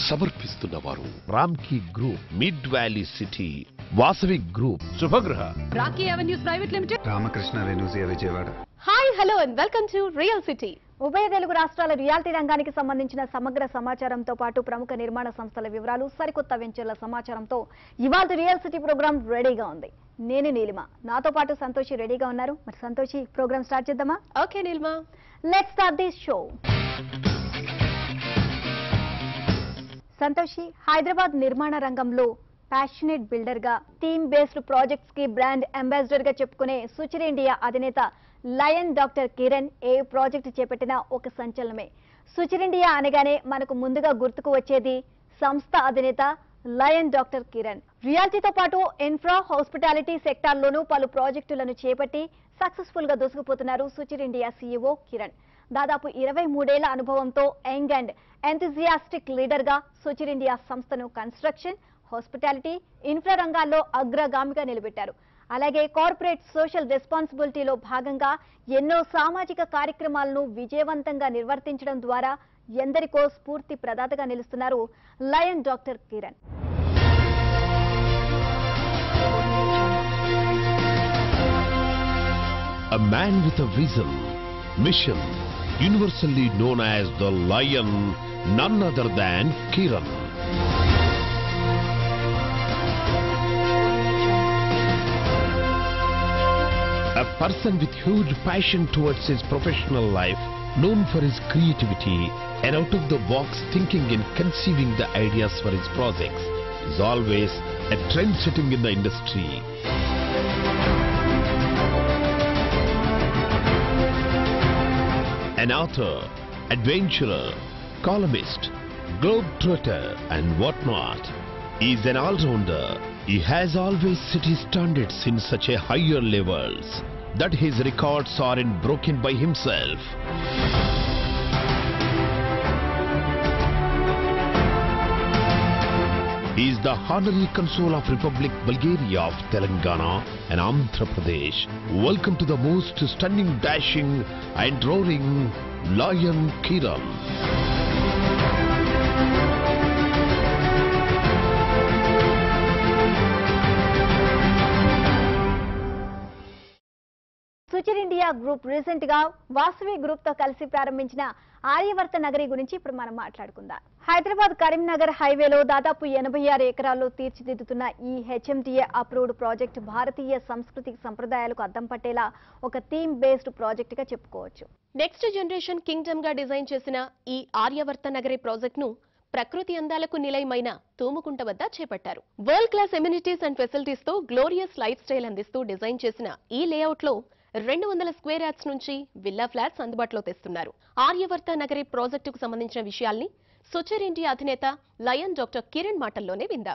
సమర్పిస్తున్న వారు Ramky group mid valley city Vasavi group Shubhagraha Rocky avenues private limited Ramakrishna Venuzia Vijayawada hi hello and welcome to real city ఉభయ తెలుగు రాష్ట్రాల reality రంగానికి సంబంధించిన సమగ్ర సమాచారంతో పాటు ప్రముఖ నిర్మాణ సంస్థల వివరాలు సరికొత్త వెంచర్ల సమాచారంతో ఇవాళ రియల్ సిటీ ప్రోగ్రామ్ రెడీగా ఉంది నేను నీలిమ నాతో పాటు సంతోషి రెడీగా ఉన్నారు మరి సంతోషి ప్రోగ్రామ్ స్టార్ట్ చేద్దామా okay Neelma let start this show Santoshi Hyderabad నిర్మాణ రంగంలో ప్యాషనేట్ బిల్డర్ గా టీమ్ బేస్డ్ ప్రాజెక్ట్స్ కి బ్రాండ్ అంబాసిడర్ గా చెప్పుకునే సుచిర్ ఇండియా అధినేత లయన్ డాక్టర్ కిరణ్ ఏ ప్రాజెక్ట్ చేపట్టినా ఒక సంచలనమే సుచిర్ ఇండియా అనగానే మనకు ముందుగా గుర్తుకు వచ్చేది సంస్థ అధినేత లయన్ డాక్టర్ కిరణ్ రియాలిటీతో పాటు ఇన్ఫ్రా హాస్పిటాలిటీ సెక్టార్లోనూ పలు ప్రాజెక్టులను చేపట్టి సక్సెస్ఫుల్ గా దూసుకుపోతున్నారు సుచిర్ ఇండియా సీఈఓ కిరణ్ దాదాపు ఇరవై మూడేళ్ల అనుభవంతో యంగ్ అండ్ ఎంతజియాస్టిక్ లీడర్ గా సుచిర్ ఇండియా సంస్థను కన్స్ట్రక్షన్ హాస్పిటాలిటీ ఇన్ఫ్రా రంగాల్లో అగ్రగామిగా నిలబెట్టారు అలాగే కార్పొరేట్ సోషల్ రెస్పాన్సిబిలిటీలో భాగంగా ఎన్నో సామాజిక కార్యక్రమాలను విజయవంతంగా నిర్వర్తించడం ద్వారా ఎందరికో స్ఫూర్తి ప్రదాతగా నిలుస్తున్నారు lion doctor Kiran A man with a vision, mission, universally known as the Lion, none other than Kiran. A person with huge passion towards his professional life, known for his creativity and out of the box thinking in conceiving the ideas for his projects, is always a trend setting in the industry. An author, adventurer, columnist, globetrotter, and whatnot. He is an all-rounder. He has always set his standards in such a higher levels that his records aren't broken by himself. He is the honorary consul of Republic Bulgaria of Telangana and Andhra Pradesh. Welcome to the most stunning, dashing and roaring Lion Kiran. Suchir India group recent గా Vasavi group తో కలిసి ప్రారంభించిన ఆర్యవర్త నగరి గురించి ఇప్పుడు మనం మాట్లాడుకుందాం హైదరాబాద్ కరీంనగర్ హైవేలో దాదాపు ఎనభై ఆరు ఎకరాల్లో తీర్చిదిద్దుతున్న ఈ హెచ్ఎంటీఏ అప్రూవ్డ్ ప్రాజెక్ట్ భారతీయ సంస్కృతి సంప్రదాయాలకు అద్దం పట్టేలా ఒక థీమ్ బేస్డ్ ప్రాజెక్ట్ గా చెప్పుకోవచ్చు నెక్స్ట్ జనరేషన్ కింగ్డమ్ గా డిజైన్ చేసిన ఈ ఆర్యవర్త నగరి ప్రాజెక్ట్ ను ప్రకృతి అందాలకు నిలయమైన తూముకుంట వద్ద చేపట్టారు world class amenities and facilities తో గ్లోరియస్ లైఫ్ స్టైల్ అందిస్తూ డిజైన్ చేసిన ఈ లేఅవుట్ లో రెండు వందల స్క్వేర్ యార్డ్స్ నుంచి విల్లా ఫ్లాట్స్ అందుబాటులో తెస్తున్నారు ఆర్యవర్త నగరి ప్రాజెక్టుకు సంబంధించిన విషయాల్ని సుచర్ ఇండియా అధినేత లయన్ డాక్టర్ కిరణ్ మాటల్లోనే విందాం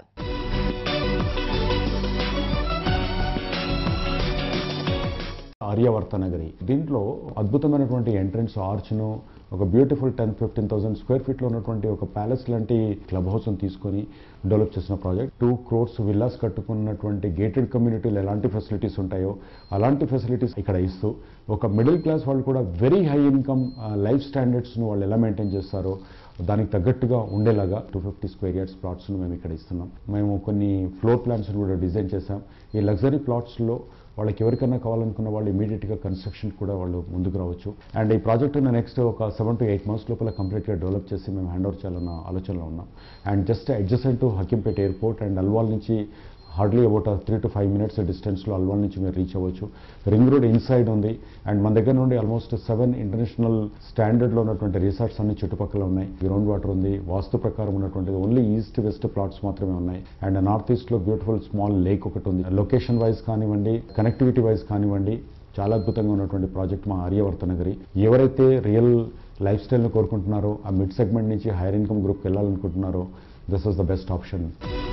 ఆర్యవర్త నగరి దీంట్లో అద్భుతమైనటువంటి ఎంట్రన్స్ ఆర్చ్ను ఒక beautiful ten fifteen thousand square ఫీట్లో ఉన్నటువంటి ఒక ప్యాలెస్ లాంటి క్లబ్ హౌస్ను తీసుకొని డెవలప్ చేసిన ప్రాజెక్ట్ టూ క్రోర్స్ విల్లాస్ కట్టుకున్నటువంటి గేటెడ్ కమ్యూనిటీలు ఎలాంటి ఫెసిలిటీస్ ఉంటాయో అలాంటి ఫెసిలిటీస్ ఇక్కడ ఇస్తూ ఒక మిడిల్ క్లాస్ వాళ్ళు కూడా వెరీ హై ఇన్కమ్ లైఫ్ స్టాండర్డ్స్ను వాళ్ళు ఎలా మెయింటైన్ చేస్తారో దానికి తగ్గట్టుగా ఉండేలాగా టూ ఫిఫ్టీ స్క్వేర్ యార్డ్స్ ప్లాట్స్ను మేము ఇక్కడ ఇస్తున్నాం మేము కొన్ని ఫ్లోర్ ప్లాన్స్ కూడా డిజైన్ చేసాం ఈ లగ్జరీ ప్లాట్స్లో వాళ్ళకి ఎవరికైనా కావాలనుకున్న వాళ్ళు ఇమీడియట్గా కన్స్ట్రక్షన్ కూడా వాళ్ళు ముందుకు రావచ్చు అండ్ ఈ ప్రాజెక్ట్ నెక్స్ట్ ఒక సెవెన్ టు ఎయిట్ మంత్స్ లోపల కంప్లీట్గా డెవలప్ చేసి మేము హ్యాండ్ ఓవర్ చేయాలన్న ఆలోచనలో ఉన్నాం and just adjacent to Hakimpet airport and Alwal నుంచి hardly about three to five minutes డిస్టెన్స్లో అల్వాల్ నుంచి మీరు రీచ్ అవ్వచ్చు రింగ్ రోడ్ ఇన్సైడ్ ఉంది అండ్ మన దగ్గర నుండి ఆల్మోస్ట్ సెవెన్ ఇంటర్నేషనల్ స్టాండర్డ్లో ఉన్నటువంటి రిసార్ట్స్ అన్ని చుట్టుపక్కల ఉన్నాయి గ్రౌండ్ వాటర్ ఉంది వాస్తు ప్రకారం ఉన్నటువంటిది ఓన్లీ ఈస్ట్ వెస్ట్ ప్లాట్స్ మాత్రమే ఉన్నాయి అండ్ నార్త్ ఈస్ట్లో బ్యూటిఫుల్ స్మాల్ లేక్ ఒకటి ఉంది లొకేషన్ వైజ్ కానివ్వండి కనెక్టివిటీ వైజ్ కానివ్వండి చాలా అద్భుతంగా ఉన్నటువంటి ప్రాజెక్ట్ మా ఆర్యవర్త నగరి ఎవరైతే రియల్ లైఫ్ స్టైల్ని కోరుకుంటున్నారో ఆ మిడ్ సెగ్మెంట్ నుంచి హైయర్ ఇన్కమ్ గ్రూప్కి వెళ్ళాలనుకుంటున్నారో this is the best option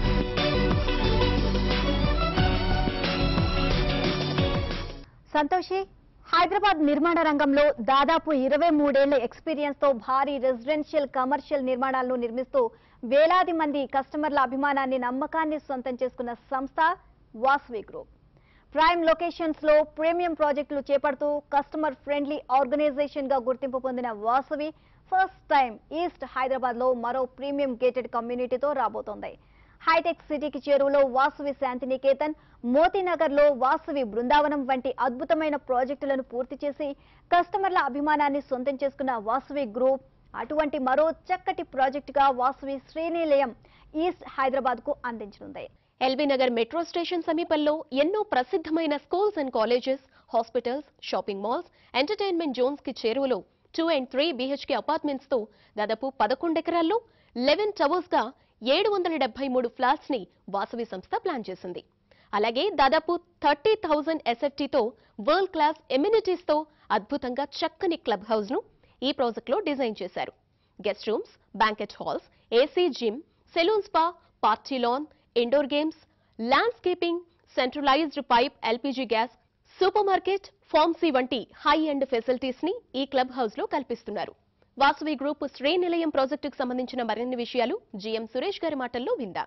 Santoshi Hyderabad నిర్మాణ రంగంలో దాదాపు ఇరవై మూడేళ్ల ఎక్స్పీరియన్స్ తో భారీ రెసిడెన్షియల్ కమర్షియల్ నిర్మాణాలను నిర్మిస్తూ వేలాది మంది కస్టమర్ల అభిమానాన్ని నమ్మకాన్ని సొంతం చేసుకున్న సంస్థ వాసవి గ్రూప్ ప్రైమ్ లొకేషన్స్ లో ప్రీమియం ప్రాజెక్టులు చేపడుతూ కస్టమర్ ఫ్రెండ్లీ ఆర్గనైజేషన్ గా గుర్తింపు పొందిన Vasavi first time east Hyderabad లో మరో ప్రీమియం గేటెడ్ కమ్యూనిటీతో రాబోతోంది హైటెక్ సిటీకి చేరువలో వాసవి శాంతినికేతన్ మోతీనగర్ లో వాసవి బృందావనం వంటి అద్భుతమైన ప్రాజెక్టులను పూర్తి చేసి కస్టమర్ల అభిమానాన్ని సొంతం చేసుకున్న వాసవి గ్రూప్ అటువంటి మరో చక్కటి ప్రాజెక్టుగా వాసవి శ్రీనిలయం ఈస్ట్ హైదరాబాద్ కు అందించనుంది ఎల్బీ నగర్ మెట్రో స్టేషన్ సమీపంలో ఎన్నో ప్రసిద్ధమైన schools and colleges hospitals shopping malls entertainment zones కి చేరువలో two and three BHK apartments తో దాదాపు పదకొండు ఎకరాల్లో లెవెన్ టవర్స్ గా ఏడు వందల డెబ్బై మూడు ఫ్లాట్స్ ని వాసవి సంస్థ ప్లాన్ చేసింది అలాగే దాదాపు థర్టీ థౌజండ్ ఎస్ఎఫ్టీతో వరల్డ్ క్లాస్ ఎమ్యూనిటీస్ తో అద్భుతంగా చక్కని క్లబ్ హౌస్ ను ఈ ప్రాజెక్ట్ లో డిజైన్ చేశారు guest rooms banquet halls AC gym salon spa party lawn indoor games landscaping centralised pipe LPG gas supermarket pharmacy వంటి హై ఎండ్ ఫెసిలిటీస్ ని ఈ క్లబ్ హౌస్ లో కల్పిస్తున్నారు వాసవి గ్రూప్ శ్రీ నిలయం ప్రాజెక్టుకు సంబంధించిన మరిన్ని విషయాలు జీఎం సురేష్ గారి మాటల్లో విందాం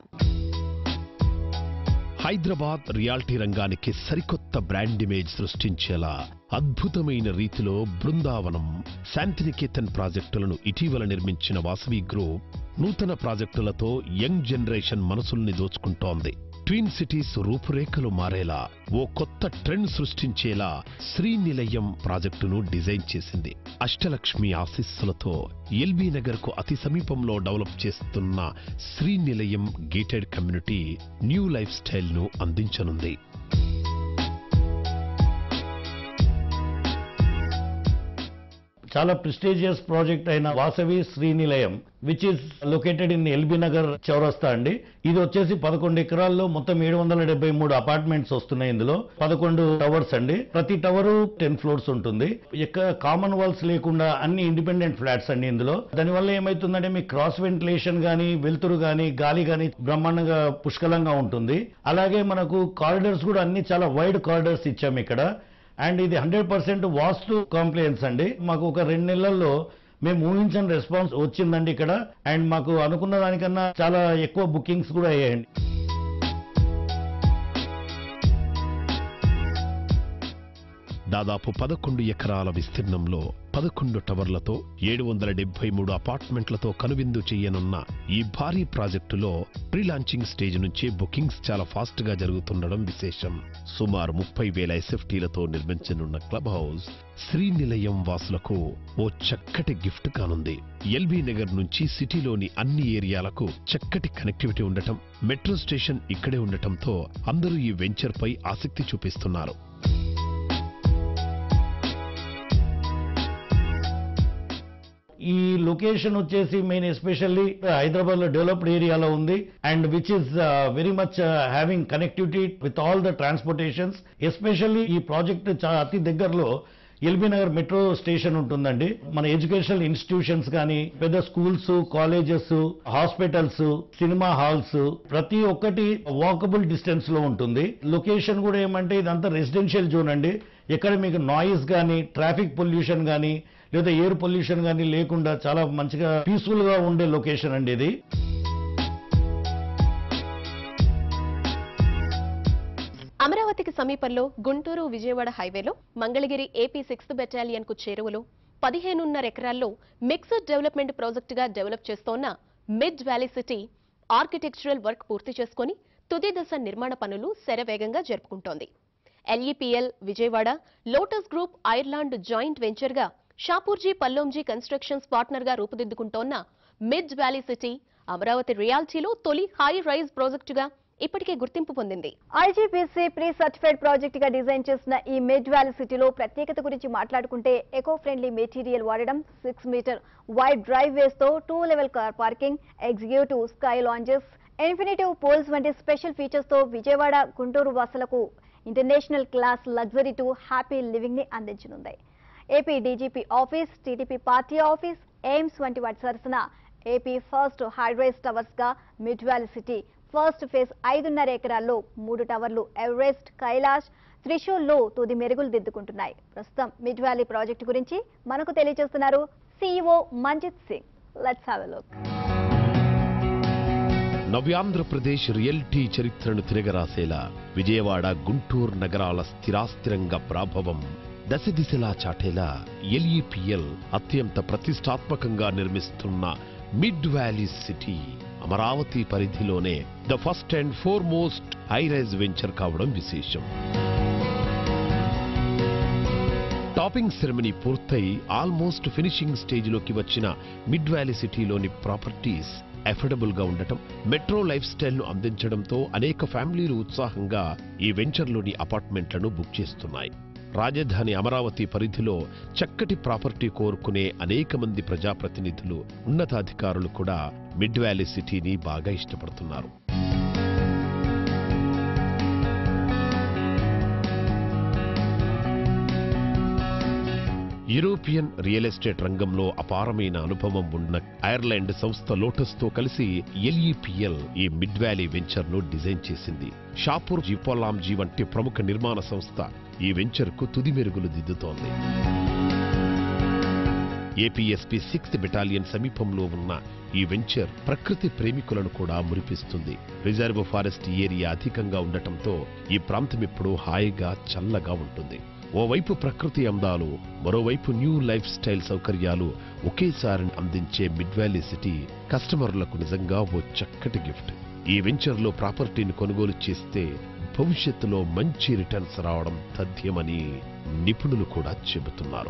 హైదరాబాద్ రియాలిటీ రంగానికి సరికొత్త బ్రాండ్ ఇమేజ్ సృష్టించేలా అద్భుతమైన రీతిలో బృందావనం శాంతినికేతన్ ప్రాజెక్టులను ఇటీవల నిర్మించిన వాసవి గ్రూప్ నూతన ప్రాజెక్టులతో యంగ్ జనరేషన్ మనసుల్ని దోచుకుంటోంది ట్విన్ సిటీస్ రూపురేఖలు మారేలా ఓ కొత్త ట్రెండ్ సృష్టించేలా శ్రీనిలయం ప్రాజెక్టును డిజైన్ చేసింది అష్టలక్ష్మి ఆశీస్సులతో ఎల్బీ నగర్ కు అతి సమీపంలో డెవలప్ చేస్తున్న Srinilayam gated community new lifestyle ను అందించనుంది చాలా ప్రెస్టీజియస్ ప్రాజెక్ట్ అయిన Vasavi Srinilayam which is located in LB Nagar చౌరస్తా అండి ఇది వచ్చేసి పదకొండు ఎకరాల్లో మొత్తం ఏడు వందల డెబ్బై మూడు అపార్ట్మెంట్స్ వస్తున్నాయి ఇందులో పదకొండు టవర్స్ అండి ప్రతి టవర్ టెన్ ఫ్లోర్స్ ఉంటుంది ఎక్క కామన్ వాల్స్ లేకుండా అన్ని ఇండిపెండెంట్ ఫ్లాట్స్ అండి ఇందులో దానివల్ల ఏమైతుందంటే మీ క్రాస్ వెంటిలేషన్ గానీ వెలుతురు గానీ గాలి గానీ బ్రహ్మాండంగా పుష్కలంగా ఉంటుంది అలాగే మనకు కారిడర్స్ కూడా అన్ని చాలా వైడ్ కారిడర్స్ ఇచ్చాము ఇక్కడ అండ్ ఇది హండ్రెడ్ పర్సెంట్ వాస్తు కాంప్లయన్స్ అండి మాకు ఒక రెండు నెలల్లో మేము ఊహించని రెస్పాన్స్ వచ్చిందండి ఇక్కడ అండ్ మాకు అనుకున్న దానికన్నా చాలా ఎక్కువ బుకింగ్స్ కూడా అయ్యాయండి దాదాపు పదకొండు ఎకరాల విస్తీర్ణంలో పదకొండు టవర్లతో ఏడు వందల డెబ్బై మూడు అపార్ట్మెంట్లతో కనువిందు చేయనున్న ఈ భారీ ప్రాజెక్టులో ప్రీ లాంచింగ్ స్టేజ్ నుంచి బుకింగ్స్ చాలా ఫాస్ట్ గా జరుగుతుండడం విశేషం సుమారు ముప్పై వేల ఎస్ఎఫ్టీలతో నిర్మించనున్న క్లబ్ హౌస్ శ్రీనిలయం వాసులకు ఓ చక్కటి గిఫ్ట్ కానుంది ఎల్బీ నగర్ నుంచి సిటీలోని అన్ని ఏరియాలకు చక్కటి కనెక్టివిటీ ఉండటం మెట్రో స్టేషన్ ఇక్కడే ఉండటంతో అందరూ ఈ వెంచర్ పై ఆసక్తి చూపిస్తున్నారు ఈ లొకేషన్ వచ్చేసి మెయిన్ ఎస్పెషల్లీ హైదరాబాద్ లో డెవలప్డ్ ఏరియాలో ఉంది and which is very much having connectivity with all the transportations especially ఈ ప్రాజెక్ట్ అతి దగ్గరలో ఎల్బీ నగర్ మెట్రో స్టేషన్ ఉంటుందండి మన ఎడ్యుకేషనల్ ఇన్స్టిట్యూషన్స్ కానీ పెద్ద schools colleges hospitals cinema halls ప్రతి ఒక్కటి వాకబుల్ డిస్టెన్స్ లో ఉంటుంది లొకేషన్ కూడా ఏమంటే ఇదంతా రెసిడెన్షియల్ జోన్ అండి ఎక్కడ మీకు నాయిస్ కానీ ట్రాఫిక్ పొల్యూషన్ కానీ లేదా ఎయిర్ పొల్యూషన్ కానీ లేకుండా చాలా మంచిగా పీస్ఫుల్ గా ఉండే లొకేషన్ అండి ఇది అమరావతికి సమీపంలో గుంటూరు విజయవాడ హైవేలో మంగళగిరి ఏపీ సిక్స్త్ బెటాలియన్ కు చేరువలో పదిహేనున్నర ఎకరాల్లో మిక్స్డ్ డెవలప్మెంట్ ప్రాజెక్టుగా డెవలప్ చేస్తోన్న mid valley city architectural work పూర్తి చేసుకొని తుది దశ నిర్మాణ పనులు శరవేగంగా జరుపుకుంటోంది LEPL Vijayawada lotus group Ireland joint వెంచర్గా షాపూర్జీ పల్లోంజీ కన్స్ట్రక్షన్స్ పార్ట్నర్గా రూపుదిద్దుకుంటోన్న మిడ్ వ్యాలీ సిటీ అమరావతి రియాల్టీలో తొలి హై రైజ్ ప్రాజెక్టుగా ఇప్పటికే గుర్తింపు పొందింది ఐజీపీసీ ప్రీ సర్టిఫైడ్ ప్రాజెక్ట్ గా డిజైన్ చేసిన ఈ మిడ్ వ్యాలీ సిటీలో ప్రత్యేకత గురించి మాట్లాడుకుంటే ఎకో ఫ్రెండ్లీ మెటీరియల్ వాడడం six metre wide drive ways తో two level car parking executive sky lounges infinitive pools వంటి స్పెషల్ ఫీచర్స్ తో విజయవాడ గుంటూరు వాసులకు international class luxury to happy living ని అందించనుంది AP DGP office TDP party office AIIMS వంటి వాటి సరసన ఏపీ ఫస్ట్ హైడ్రైజ్ టవర్స్ గా mid valley city first phase ఐదున్నర ఎకరాల్లో మూడు టవర్లు ఎవరెస్ట్ కైలాష్ త్రిశూల్లో తుది మెరుగులు దిద్దుకుంటున్నాయి ప్రస్తుతం మిడ్ వ్యాలీ ప్రాజెక్టు గురించి మనకు తెలియజేస్తున్నారు CEO Manjit Singh let's have a look Navyandhra Pradesh realty చరిత్రను తిరగరాసేలా విజయవాడ గుంటూరు నగరాల స్థిరాస్థిరంగా ప్రాభవం దశ దిశలా చాటేలా ఎల్ఈపిఎల్ అత్యంత ప్రతిష్టాత్మకంగా నిర్మిస్తున్న మిడ్ వ్యాలీ సిటీ అమరావతి పరిధిలోనే the first and foremost high rise venture కావడం విశేషం టాపింగ్ సెరమనీ పూర్తయి ఆల్మోస్ట్ ఫినిషింగ్ స్టేజ్లోకి వచ్చిన మిడ్ వ్యాలీ సిటీలోని ప్రాపర్టీస్ అఫోర్డబుల్ గా ఉండటం మెట్రో లైఫ్ స్టైల్ ను అందించడంతో అనేక ఫ్యామిలీలు ఉత్సాహంగా ఈ వెంచర్లోని అపార్ట్మెంట్లను బుక్ చేస్తున్నాయి రాజధాని అమరావతి పరిధిలో చక్కటి ప్రాపర్టీ కోరుకునే అనేక మంది ప్రజాప్రతినిధులు ఉన్నతాధికారులు కూడా మిడ్ వ్యాలీ సిటీని బాగా ఇష్టపడుతున్నారు యూరోపియన్ రియల్ ఎస్టేట్ రంగంలో అపారమైన అనుభవం ఉన్న ఐర్లాండ్ సంస్థ లోటస్ తో కలిసి ఎల్ఈపిఎల్ ఈ మిడ్ వ్యాలీ వెంచర్ ను డిజైన్ చేసింది షాపూర్ జీపోలాంజీ వంటి ప్రముఖ నిర్మాణ సంస్థ ఈ వెంచర్ కు తుది మెరుగులు దిద్దుతోంది ఏపీఎస్పీ సిక్స్త్ బెటాలియన్ సమీపంలో ఉన్న ఈ వెంచర్ ప్రకృతి ప్రేమికులను కూడా మురిపిస్తుంది రిజర్వ్ ఫారెస్ట్ ఏరియా అధికంగా ఉండటంతో ఈ ప్రాంతం ఇప్పుడు హాయిగా చల్లగా ఉంటుంది ఓవైపు ప్రకృతి అందాలు మరోవైపు న్యూ లైఫ్ స్టైల్ సౌకర్యాలు ఒకేసారి అందించే మిడ్ వ్యాలీ సిటీ కస్టమర్లకు నిజంగా ఓ చక్కటి గిఫ్ట్ ఈ వెంచర్లో ప్రాపర్టీని కొనుగోలు చేస్తే భవిష్యత్తులో మంచి రిటర్న్స్ రావడం తథ్యమని నిపుణులు కూడా చెబుతున్నారు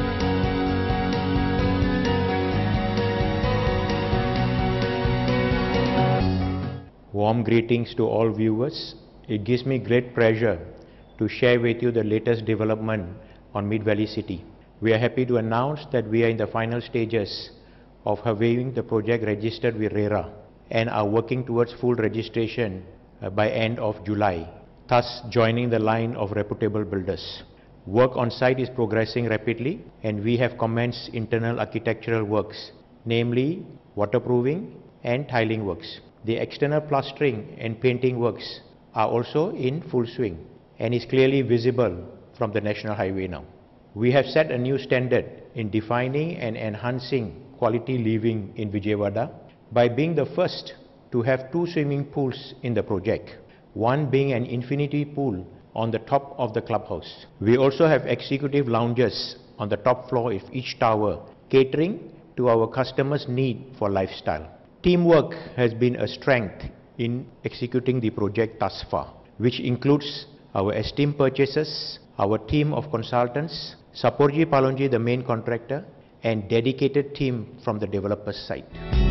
Warm greetings to all viewers. It gives me great pleasure to share with you the latest development on Mid Valley City. We are happy to announce that we are in the final stages of having the project registered with RERA and are working towards full registration uh, by end of July, thus joining the line of reputable builders. Work on site is progressing rapidly and we have commenced internal architectural works, namely waterproofing and tiling works. The external plastering and painting works are also in full swing and is clearly visible from the national highway now. We have set a new standard in defining and enhancing quality living in Vijayawada by being the first to have two swimming pools in the project, one being an infinity pool on the top of the clubhouse. We also have executive lounges on the top floor of each tower, catering to our customers' need for lifestyle. Teamwork has been a strength in executing the project thus far, which includes our esteemed purchasers, our team of consultants, Saporji Palonji, the main contractor, and dedicated team from the developer's side.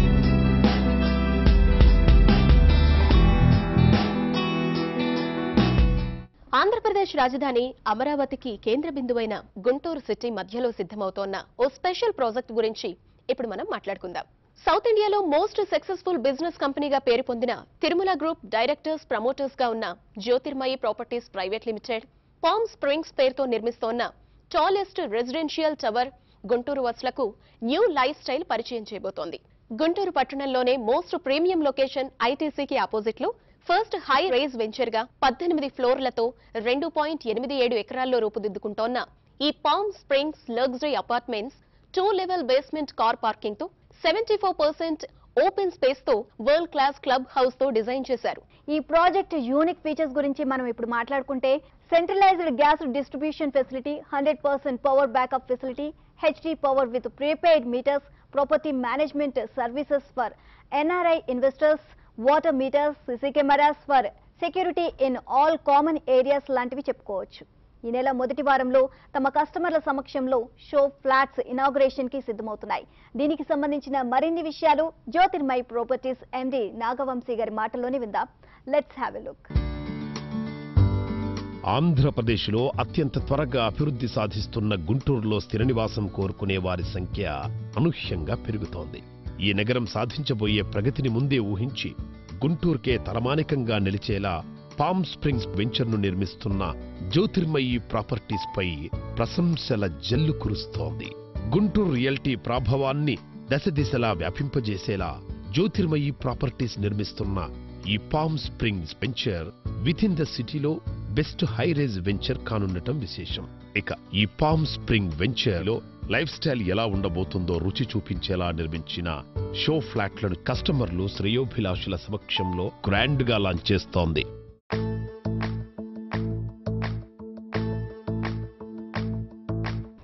Andhra Pradesh రాజధాని అమరావతికి కేంద్ర బిందువైన Guntur city మధ్యలో సిద్ధమవుతోన్న ఓ special project గురించి ఇప్పుడు మనం మాట్లాడుకుందాం south ఇండియాలో most successful business కంపెనీగా పేరు పొందిన తిరుమల గ్రూప్ డైరెక్టర్స్ ప్రమోటర్స్ గా ఉన్న Jyothirmayi properties private limited palm springs పేరుతో నిర్మిస్తోన్న టాలెస్ట్ రెసిడెన్షియల్ టవర్ గుంటూరు వస్లకు న్యూ లైఫ్ స్టైల్ పరిచయం చేయబోతోంది గుంటూరు పట్టణంలోనే మోస్ట్ ప్రీమియం లొకేషన్ ఐటీసీకి ఆపోజిట్ లో ఫస్ట్ హై రైజ్ వెంచర్ గా పద్దెనిమిది ఫ్లోర్లతో రెండు పాయింట్ ఎనిమిది ఏడు ఎకరాల్లో రూపుదిద్దుకుంటోన్న ఈ palm springs luxury apartments two level basement car parking తో seventy four percent open space తో వరల్డ్ క్లాస్ క్లబ్ హౌస్ తో డిజైన్ చేశారు ఈ ప్రాజెక్ట్ యూనిక్ ఫీచర్స్ గురించి మనం ఇప్పుడు మాట్లాడుకుంటే centralised gas distribution facility hundred percent power backup facility HD power with prepaid meters property management services for NRI investors water meters CC cameras for security in all common areas లాంటివి చెప్పుకోవచ్చు ఈ నెల మొదటి వారంలో తమ కస్టమర్ల సమక్షంలో షో ఫ్లాట్స్ ఇనాగ్రేషన్ కి సిద్ధమవుతున్నాయి దీనికి సంబంధించిన మరిన్ని విషయాలు జ్యోతిర్మయ్ ప్రాపర్టీస్ ఎండి నాగవంశీ గారి మాటల్లోనే విందాం లెట్స్ హ్యావ్ ఎ లుక్ ఆంధ్రప్రదేశ్లో అత్యంత త్వరగా అభివృద్ధి సాధిస్తున్న గుంటూరులో స్థిర నివాసం కోరుకునే వారి సంఖ్య అనూహ్యంగా పెరుగుతోంది ఈ నగరం సాధించబోయే ప్రగతిని ముందే ఊహించి గుంటూరుకే తలమానికంగా నిలిచేలా పామ్ స్ప్రింగ్స్ వెంచర్ను నిర్మిస్తున్న జ్యోతిర్మయి ప్రాపర్టీస్ పై ప్రశంసల జల్లు కురుస్తోంది గుంటూరు రియల్టీ ప్రాభవాన్ని దశ దిశలా వ్యాపింపజేసేలా జ్యోతిర్మయి ప్రాపర్టీస్ నిర్మిస్తున్న ఈ palm springs venture with in the సిటీలో బెస్ట్ హై రేజ్ వెంచర్ కానుండటం విశేషం ఇక ఈ పామ్ స్ప్రింగ్ వెంచర్ లో లైఫ్ స్టైల్ ఎలా ఉండబోతుందో రుచి చూపించేలా నిర్మించిన షో ఫ్లాట్లను కస్టమర్లు శ్రేయోభిలాషుల సమక్షంలో గ్రాండ్ గా లాంచ్ చేస్తోంది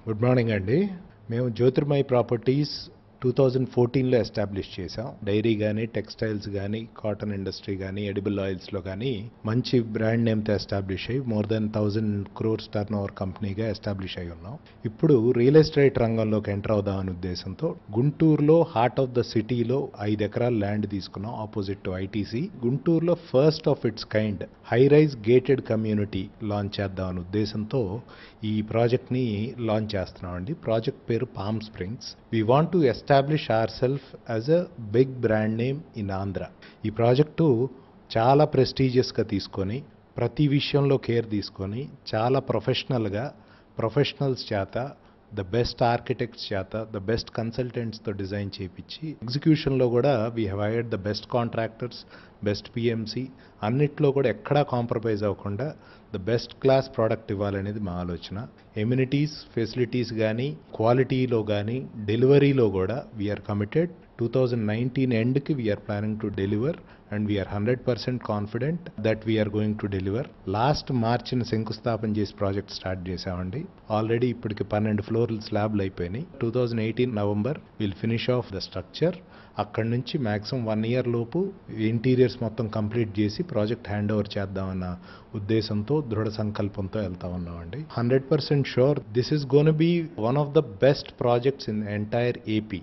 గుడ్ మార్నింగ్ అండి మేము జ్యోతిర్మయ్ ప్రాపర్టీస్ టూ థౌజండ్ ఫోర్టీన్లో ఎస్టాబ్లిష్ చేసాం డైరీ కానీ టెక్స్టైల్స్ కానీ కాటన్ ఇండస్ట్రీ కానీ ఎడిబుల్ ఆయిల్స్లో కానీ మంచి బ్రాండ్ నేమ్తో ఎస్టాబ్లిష్ అయ్యి more than thousand crores turnover కంపెనీగా ఎస్టాబ్లిష్ అయి ఉన్నాం ఇప్పుడు రియల్ ఎస్టేట్ రంగంలోకి ఎంటర్ అవుదాం అనే ఉద్దేశంతో గుంటూరులో హార్ట్ ఆఫ్ ద సిటీలో ఐదు ఎకరాల ల్యాండ్ తీసుకున్నాం ఆపోజిట్ టు ఐటీసీ గుంటూరులో first of its kind high rise gated community launch చేద్దాం అనే ఉద్దేశంతో ఈ ప్రాజెక్ట్ని లాంచ్ చేస్తున్నామండి ప్రాజెక్ట్ పేరు palm springs we want to establish our self as a big brand name in Andhra ఈ ప్రాజెక్టు చాలా ప్రెస్టీజియస్గా తీసుకొని ప్రతి విషయంలో కేర్ తీసుకొని చాలా ప్రొఫెషనల్గా ప్రొఫెషనల్స్ చేత ద బెస్ట్ ఆర్కిటెక్ట్స్ చేత ద బెస్ట్ కన్సల్టెంట్స్తో డిజైన్ చేయించి ఎగ్జిక్యూషన్లో కూడా we have hired the best contractors best PMC అన్నిట్లో కూడా ఎక్కడా కాంప్రమైజ్ అవ్వకుండా ద బెస్ట్ క్లాస్ ప్రోడక్ట్ ఇవ్వాలనేది మా ఆలోచన ఎమ్యూనిటీస్ ఫెసిలిటీస్ కానీ క్వాలిటీలో కానీ డెలివరీలో కూడా we are committed two thousand nineteen ఎండ్కి we are planning to deliver and we are hundred percent confident that we are going to deliver last మార్చిన శంకుస్థాపన చేసి ప్రాజెక్ట్ స్టార్ట్ చేసామండి ఆల్రెడీ ఇప్పటికి పన్నెండు ఫ్లోర్లు స్లాబ్లు అయిపోయినాయి two thousand eighteen November will finish off the structure అక్కడి నుంచి మ్యాక్సిమం వన్ ఇయర్ లోపు ఇంటీరియర్స్ మొత్తం కంప్లీట్ చేసి ప్రాజెక్ట్ హ్యాండ్ ఓవర్ చేద్దామన్న ఉద్దేశంతో దృఢ సంకల్పంతో వెళ్తా ఉన్నామండి hundred percent sure this is gonna be one of the best projects in entire AP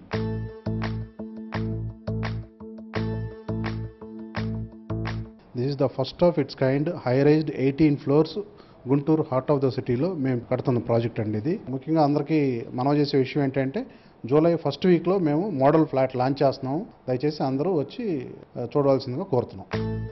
this is the first of its kind high raised eighteen floors Guntur heart of the సిటీలో మేము కడుతున్న project అండి ఇది ముఖ్యంగా అందరికీ మనవి చేసే విషయం ఏంటంటే జూలై ఫస్ట్ వీక్లో మేము మోడల్ ఫ్లాట్ లాంచ్ చేస్తున్నాము దయచేసి అందరూ వచ్చి ఆ, చూడవలసిందిగా కోరుతున్నాం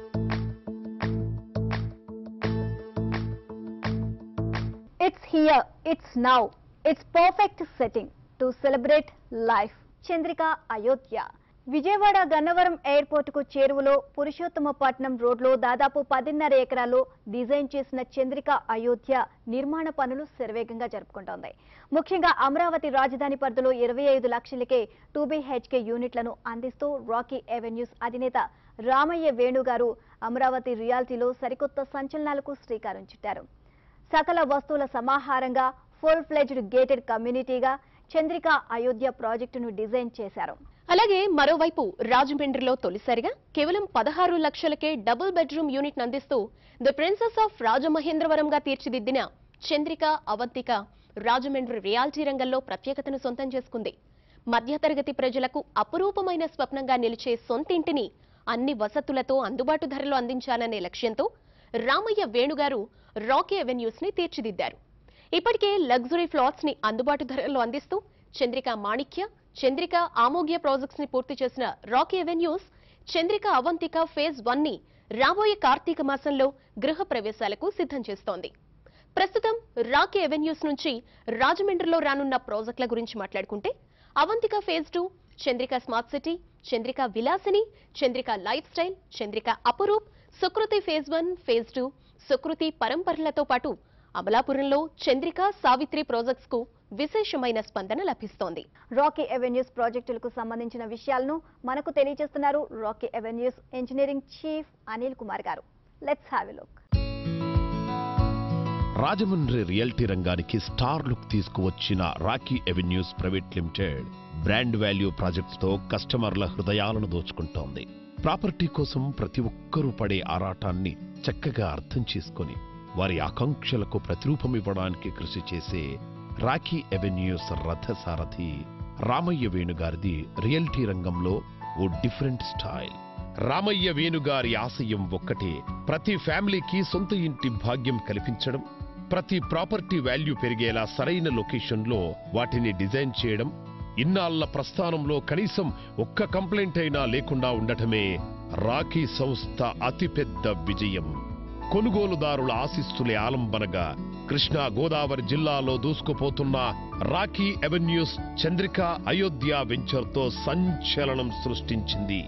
it's here it's now it's perfect setting to celebrate life Chandrika Ayodhya Vijayawada Gannavaram airport కు చేరువలో పురుషోత్తమపట్నం రోడ్లో దాదాపు పదిన్నర ఎకరాల్లో డిజైన్ చేసిన చంద్రిక అయోధ్య నిర్మాణ పనులు శరవేగంగా జరుపుకుంటోంది ముఖ్యంగా అమరావతి రాజధాని పరిధిలో ఇరవై ఐదు లక్షలకే టూ బీహెచ్కే యూనిట్లను అందిస్తూ రాకీ ఎవెన్యూస్ అధినేత రామయ్య వేణు గారు అమరావతి రియాల్టీలో సరికొత్త సంచలనాలకు శ్రీకారం చుట్టారు సకల వస్తువుల సమాహారంగా ఫుల్ ఫ్లెజ్డ్ గేటెడ్ కమ్యూనిటీగా చంద్రిక అయోధ్య ప్రాజెక్టును డిజైన్ చేశారు అలాగే మరోవైపు రాజమండ్రిలో తొలిసారిగా కేవలం పదహారు లక్షలకే డబుల్ బెడ్రూమ్ యూనిట్ అందిస్తూ ద ప్రిన్సెస్ ఆఫ్ రాజమహేంద్రవరంగా తీర్చిదిద్దిన చంద్రిక అవంతిక రాజమండ్రి రియాల్టీ రంగంలో ప్రత్యేకతను సొంతం చేసుకుంది మధ్యతరగతి ప్రజలకు అపురూపమైన స్వప్నంగా నిలిచే సొంతింటిని అన్ని వసతులతో అందుబాటు ధరలో అందించాలనే లక్ష్యంతో రామయ్య వేణుగారు రాకీ అవెన్యూస్ ని తీర్చిదిద్దారు ఇప్పటికే లగ్జరీ ఫ్లాట్స్ ని అందుబాటు ధరల్లో అందిస్తూ చంద్రిక మాణిక్య చంద్రిక ఆమోగ్య ప్రాజెక్ట్స్ ని పూర్తి చేసిన Raki avenues Chandrika Avantika phase one ని రాబోయే కార్తీక మాసంలో గృహ ప్రవేశాలకు సిద్ధం చేస్తోంది ప్రస్తుతం రాకీ అవెన్యూస్ నుంచి రాజమండ్రిలో రానున్న ప్రాజెక్టుల గురించి మాట్లాడుకుంటే Avantika phase two Chandrika smart city Chandrika Vilasini Chandrika lifestyle Chandrika Aparoop Sukruthi phase one phase two Sukruthi పరంపరలతో పాటు అమలాపురంలో చంద్రిక సావిత్రి ప్రాజెక్ట్స్ కు విశేషమైన స్పందన లభిస్తోంది రాకీ అవెన్యూస్ ప్రాజెక్టులకు సంబంధించిన విషయాలను మనకు తెలియజేస్తున్నారు Raki avenues engineering chief Anil Kumar గారు let's have a look Rajahmundry realty రంగానికి స్టార్ లుక్ తీసుకువచ్చిన Raki avenues private limited brand value ప్రాజెక్ట్స్తో కస్టమర్ల హృదయాలను దోచుకుంటోంది ప్రాపర్టీ కోసం ప్రతి ఒక్కరూ పడే ఆరాటాన్ని చక్కగా అర్థం చేసుకొని వారి ఆకాంక్షలకు ప్రతిరూపం ఇవ్వడానికి కృషి చేసే రాకీ ఎవెన్యూస్ రథసారథి రామయ్య వేణుగారిది రియల్టీ రంగంలో ఓ డిఫరెంట్ స్టైల్ రామయ్య వేణుగారి ఆశయం ఒక్కటే ప్రతి ఫ్యామిలీకి సొంత ఇంటి భాగ్యం కల్పించడం ప్రతి ప్రాపర్టీ వాల్యూ పెరిగేలా సరైన లొకేషన్లో వాటిని డిజైన్ చేయడం ఇన్నాళ్ల ప్రస్థానంలో కనీసం ఒక్క కంప్లైంట్ అయినా లేకుండా ఉండటమే రాఖీ సంస్థ అతిపెద్ద విజయం కొనుగోలుదారుల ఆశిస్తులే ఆలంబనగా కృష్ణా గోదావరి జిల్లాలో దూసుకుపోతున్న రాఖీ అవెన్యూస్ చంద్రిక అయోధ్య వెంచర్తో సంచలనం సృష్టించింది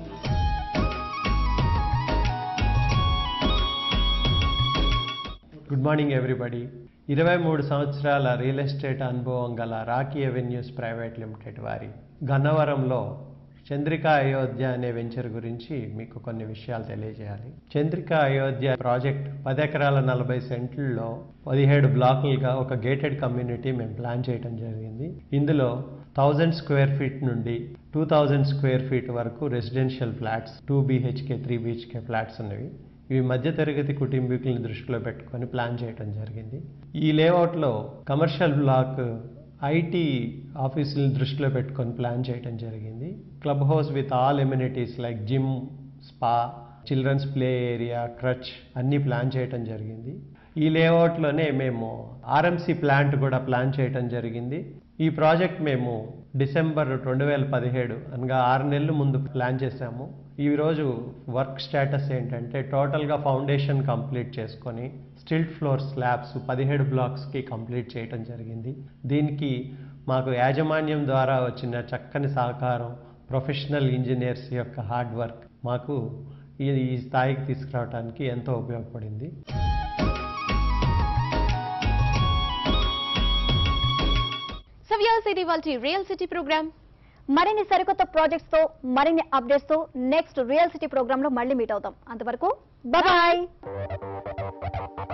గుడ్ మార్నింగ్ ఎవ్రీబడి ఇరవై మూడు సంవత్సరాల రియల్ ఎస్టేట్ అనుభవం గల రాకీ అవెన్యూస్ ప్రైవేట్ లిమిటెడ్ వారి గన్నవరంలో చంద్రిక అయోధ్య అనే వెంచర్ గురించి మీకు కొన్ని విషయాలు తెలియజేయాలి చంద్రిక అయోధ్య ప్రాజెక్ట్ పది ఎకరాల నలభై సెంట్లలో పదిహేడు బ్లాకులుగా ఒక గేటెడ్ కమ్యూనిటీ మేము ప్లాన్ చేయడం జరిగింది ఇందులో థౌజండ్ స్క్వేర్ ఫీట్ నుండి టూ థౌజండ్ స్క్వేర్ ఫీట్ వరకు residential flats two BHK three BHK flats ఉన్నవి ఇవి మధ్యతరగతి కుటుంబీకులను దృష్టిలో పెట్టుకొని ప్లాన్ చేయడం జరిగింది ఈ లేఅవుట్లో కమర్షియల్ బ్లాక్ ఐటీ ఆఫీసులను దృష్టిలో పెట్టుకొని ప్లాన్ చేయడం జరిగింది club house with all amenities like gym spa children's play area creche అన్నీ ప్లాన్ చేయడం జరిగింది ఈ లేఅవుట్లోనే మేము ఆర్ఎంసీ ప్లాంట్ కూడా ప్లాన్ చేయడం జరిగింది ఈ ప్రాజెక్ట్ మేము డిసెంబర్ రెండు వేల పదిహేడు అనగా ఆరు నెలల ముందు ప్లాన్ చేశాము ఈ రోజు వర్క్ స్టేటస్ ఏంటంటే టోటల్గా ఫౌండేషన్ కంప్లీట్ చేసుకొని స్టిల్ట్ ఫ్లోర్ స్లాబ్స్ పదిహేడు బ్లాక్స్కి కంప్లీట్ చేయడం జరిగింది దీనికి మాకు యాజమాన్యం ద్వారా వచ్చిన చక్కని సహకారం ప్రొఫెషనల్ ఇంజనీర్స్ యొక్క హార్డ్ వర్క్ మాకు ఈ ఈ స్థాయికి తీసుకురావడానికి ఎంతో ఉపయోగపడింది సో వ్యూస్ ఇది వాళ్ళ రియల్ సిటీ ప్రోగ్రామ్ మరిన్ని సరికొత్త ప్రాజెక్ట్స్ తో మరిన్ని అప్డేట్స్ తో నెక్స్ట్ రియల్ సిటీ ప్రోగ్రామ్ లో మళ్ళీ మీట్ అవుతాం అంతవరకు బాయ్